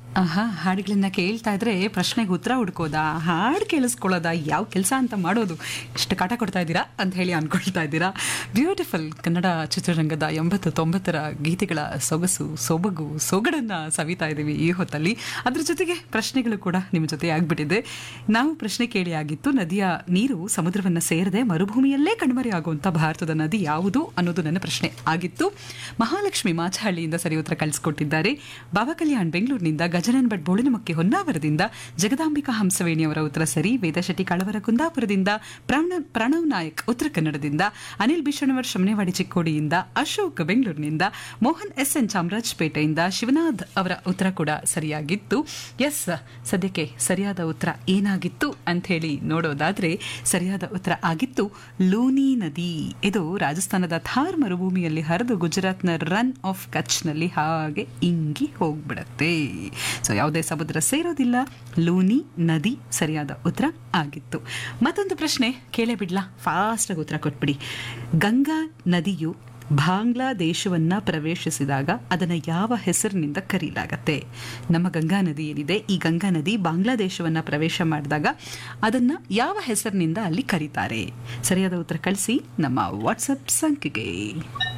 ಆಹಾ ಹಾಡುಗಳನ್ನ ಕೇಳ್ತಾ ಇದ್ರೆ ಪ್ರಶ್ನೆಗೆ ಉತ್ತರ ಹುಡ್ಕೋದಾ ಹಾಡು ಕೇಳಿಸ್ಕೊಳ್ಳೋದಾ ಯಾವ ಕೆಲಸ ಅಂತ ಮಾಡೋದು ಇಷ್ಟು ಕಾಟ ಕೊಡ್ತಾ ಇದ್ದೀರಾ ಅಂತ ಹೇಳಿ ಅನ್ಕೊಳ್ತಾ ಇದ್ದೀರಾ ಬ್ಯೂಟಿಫುಲ್ ಕನ್ನಡ ಚಿತ್ರರಂಗದ ಎಂಬತ್ತು ತೊಂಬತ್ತರ ಗೀತೆಗಳ ಸೊಗಸು ಸೊಬಗು ಸೊಗಡನ್ನ ಸವಿತಾ ಇದ್ದೀವಿ ಈ ಹೊತ್ತಲ್ಲಿ ಅದ್ರ ಜೊತೆಗೆ ಪ್ರಶ್ನೆಗಳು ಕೂಡ ನಿಮ್ಮ ಜೊತೆ ಆಗ್ಬಿಟ್ಟಿದೆ ನಾವು ಪ್ರಶ್ನೆ ಕೇಳಿ ಆಗಿತ್ತು ನದಿಯ ನೀರು ಸಮುದ್ರವನ್ನ ಸೇರದೆ ಮರುಭೂಮಿಯಲ್ಲೇ ಕಣ್ಮರೆ ಆಗುವಂತ ಭಾರತದ ನದಿ ಯಾವುದು ಅನ್ನೋದು ನನ್ನ ಪ್ರಶ್ನೆ ಆಗಿತ್ತು ಮಹಾಲಕ್ಷ್ಮಿ ಮಾಚಹಳ್ಳಿಯಿಂದ ಸರಿ ಉತ್ತರ ಕಳಿಸ್ಕೊಟ್ಟಿದ್ದಾರೆ ಬಾಬಾ ಕಲ್ಯಾಣ್ ಬೆಂಗಳೂರಿನಿಂದ ಗಜನನ್ ಭಟ್ ಬೋಳಿನಮಕ್ಕಿ ಹೊನ್ನಾವರದಿಂದ ಜಗದಾಂಬಿಕಾ ಹಂಸವೇಣಿ ಅವರ ಉತ್ತರ ಸರಿ ವೇದಶೆಟ್ಟಿ ಕಳವರ ಕುಂದಾಪುರದಿಂದ ಪ್ರಣವ್ ಪ್ರಣವ್ ನಾಯಕ್ ಉತ್ತರ ಕನ್ನಡದಿಂದ ಅನಿಲ್ ಬಿಷಣವರ್ ಶಮನೆವಾಡಿ ಚಿಕ್ಕೋಡಿಯಿಂದ ಅಶೋಕ್ ಬೆಂಗಳೂರಿನಿಂದ ಮೋಹನ್ ಎಸ್ ಎನ್ ಚಾಮರಾಜಪೇಟೆಯಿಂದ ಶಿವನಾಥ್ ಅವರ ಉತ್ತರ ಕೂಡ ಸರಿಯಾಗಿತ್ತು ಎಸ್ ಸದ್ಯಕ್ಕೆ ಸರಿಯಾದ ಉತ್ತರ ಏನಾಗಿತ್ತು ಅಂತ ಹೇಳಿ ನೋಡೋದಾದ್ರೆ ಸರಿಯಾದ ಉತ್ತರ ಆಗಿತ್ತು ಲೂನಿ ನದಿ ಇದು ರಾಜಸ್ಥಾನದ ಥಾರ್ ಮರುಭೂಮಿಯಲ್ಲಿ ಹರಿದು ಗುಜರಾತ್ನ ರನ್ ಆಫ್ ಕಚ್ನಲ್ಲಿ ಹಾಗೆ ಇಂಗಿ ಹೋಗ್ಬಿಡತ್ತೆ ಸೊ ಯಾವುದೇ ಸಮುದ್ರ ಸೇರೋದಿಲ್ಲ ಲೂನಿ ನದಿ ಸರಿಯಾದ ಉತ್ತರ ಆಗಿತ್ತು ಮತ್ತೊಂದು ಪ್ರಶ್ನೆ ಕೇಳೇ ಬಿಡ್ಲಾ ಫಾಸ್ಟಾಗಿ ಉತ್ತರ ಕೊಟ್ಬಿಡಿ ಗಂಗಾ ನದಿಯು ಬಾಂಗ್ಲಾದೇಶವನ್ನ ಪ್ರವೇಶಿಸಿದಾಗ ಅದನ್ನು ಯಾವ ಹೆಸರಿನಿಂದ ಕರೀಲಾಗತ್ತೆ ನಮ್ಮ ಗಂಗಾ ನದಿ ಏನಿದೆ ಈ ಗಂಗಾ ನದಿ ಬಾಂಗ್ಲಾದೇಶವನ್ನ ಪ್ರವೇಶ ಮಾಡಿದಾಗ ಅದನ್ನ ಯಾವ ಹೆಸರಿನಿಂದ ಅಲ್ಲಿ ಕರೀತಾರೆ ಸರಿಯಾದ ಉತ್ತರ ಕಳಿಸಿ ನಮ್ಮ ವಾಟ್ಸಪ್ ಸಂಖ್ಯೆಗೆ